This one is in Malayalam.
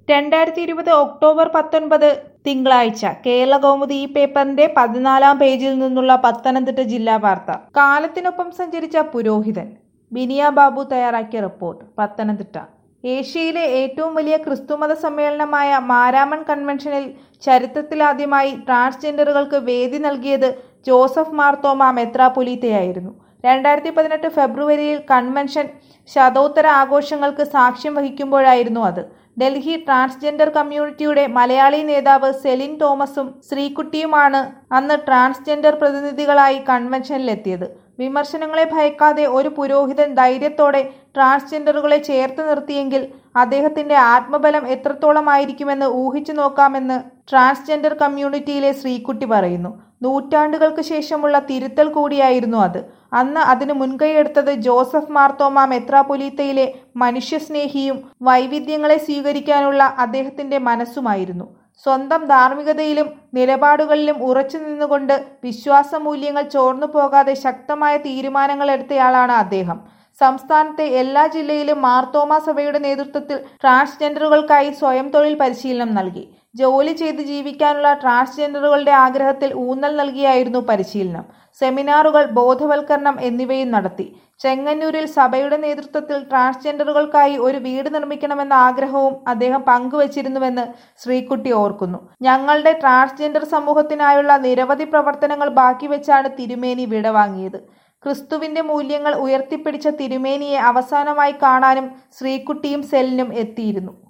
രണ്ടായിരത്തി ഇരുപത് ഒക്ടോബർ പത്തൊൻപത് തിങ്കളാഴ്ച കേരള കൗമുദി ഈ പേപ്പറിന്റെ പതിനാലാം പേജിൽ നിന്നുള്ള പത്തനംതിട്ട ജില്ലാ വാർത്ത കാലത്തിനൊപ്പം സഞ്ചരിച്ച പുരോഹിതൻ ബിനിയ ബാബു തയ്യാറാക്കിയ റിപ്പോർട്ട് പത്തനംതിട്ട ഏഷ്യയിലെ ഏറ്റവും വലിയ ക്രിസ്തുമത സമ്മേളനമായ മാരാമൺ കൺവെൻഷനിൽ ചരിത്രത്തിലാദ്യമായി ട്രാൻസ്ജെൻഡറുകൾക്ക് വേദി നൽകിയത് ജോസഫ് മാർത്തോമ മെത്രാപൊലീത്തയായിരുന്നു രണ്ടായിരത്തി പതിനെട്ട് ഫെബ്രുവരിയിൽ കൺവെൻഷൻ ശതോത്തര ആഘോഷങ്ങൾക്ക് സാക്ഷ്യം വഹിക്കുമ്പോഴായിരുന്നു അത് ഡൽഹി ട്രാൻസ്ജെൻഡർ കമ്മ്യൂണിറ്റിയുടെ മലയാളി നേതാവ് സെലിൻ തോമസും ശ്രീകുട്ടിയുമാണ് അന്ന് ട്രാൻസ്ജെൻഡർ പ്രതിനിധികളായി കൺവെൻഷനിലെത്തിയത് വിമർശനങ്ങളെ ഭയക്കാതെ ഒരു പുരോഹിതൻ ധൈര്യത്തോടെ ട്രാൻസ്ജെൻഡറുകളെ ചേർത്ത് നിർത്തിയെങ്കിൽ അദ്ദേഹത്തിന്റെ ആത്മബലം എത്രത്തോളമായിരിക്കുമെന്ന് ഊഹിച്ചു നോക്കാമെന്ന് ട്രാൻസ്ജെൻഡർ കമ്മ്യൂണിറ്റിയിലെ ശ്രീകുട്ടി പറയുന്നു നൂറ്റാണ്ടുകൾക്ക് ശേഷമുള്ള തിരുത്തൽ കൂടിയായിരുന്നു അത് അന്ന് അതിന് മുൻകൈയെടുത്തത് ജോസഫ് മാർത്തോമ മെത്രാപൊലീത്തയിലെ മനുഷ്യസ്നേഹിയും വൈവിധ്യങ്ങളെ സ്വീകരിക്കാനുള്ള അദ്ദേഹത്തിന്റെ മനസ്സുമായിരുന്നു സ്വന്തം ധാർമ്മികതയിലും നിലപാടുകളിലും ഉറച്ചു നിന്നുകൊണ്ട് വിശ്വാസമൂല്യങ്ങൾ ചോർന്നു പോകാതെ ശക്തമായ തീരുമാനങ്ങൾ എടുത്തയാളാണ് അദ്ദേഹം സംസ്ഥാനത്തെ എല്ലാ ജില്ലയിലും മാർത്തോമ സഭയുടെ നേതൃത്വത്തിൽ ട്രാൻസ്ജെൻഡറുകൾക്കായി സ്വയം തൊഴിൽ പരിശീലനം നൽകി ജോലി ചെയ്ത് ജീവിക്കാനുള്ള ട്രാൻസ്ജെൻഡറുകളുടെ ആഗ്രഹത്തിൽ ഊന്നൽ നൽകിയായിരുന്നു പരിശീലനം സെമിനാറുകൾ ബോധവൽക്കരണം എന്നിവയും നടത്തി ചെങ്ങന്നൂരിൽ സഭയുടെ നേതൃത്വത്തിൽ ട്രാൻസ്ജെൻഡറുകൾക്കായി ഒരു വീട് നിർമ്മിക്കണമെന്ന ആഗ്രഹവും അദ്ദേഹം പങ്കുവച്ചിരുന്നുവെന്ന് ശ്രീകുട്ടി ഓർക്കുന്നു ഞങ്ങളുടെ ട്രാൻസ്ജെൻഡർ സമൂഹത്തിനായുള്ള നിരവധി പ്രവർത്തനങ്ങൾ ബാക്കി വെച്ചാണ് തിരുമേനി വിടവാങ്ങിയത് ക്രിസ്തുവിന്റെ മൂല്യങ്ങൾ ഉയർത്തിപ്പിടിച്ച തിരുമേനിയെ അവസാനമായി കാണാനും ശ്രീകുട്ടിയും സെല്ലിനും എത്തിയിരുന്നു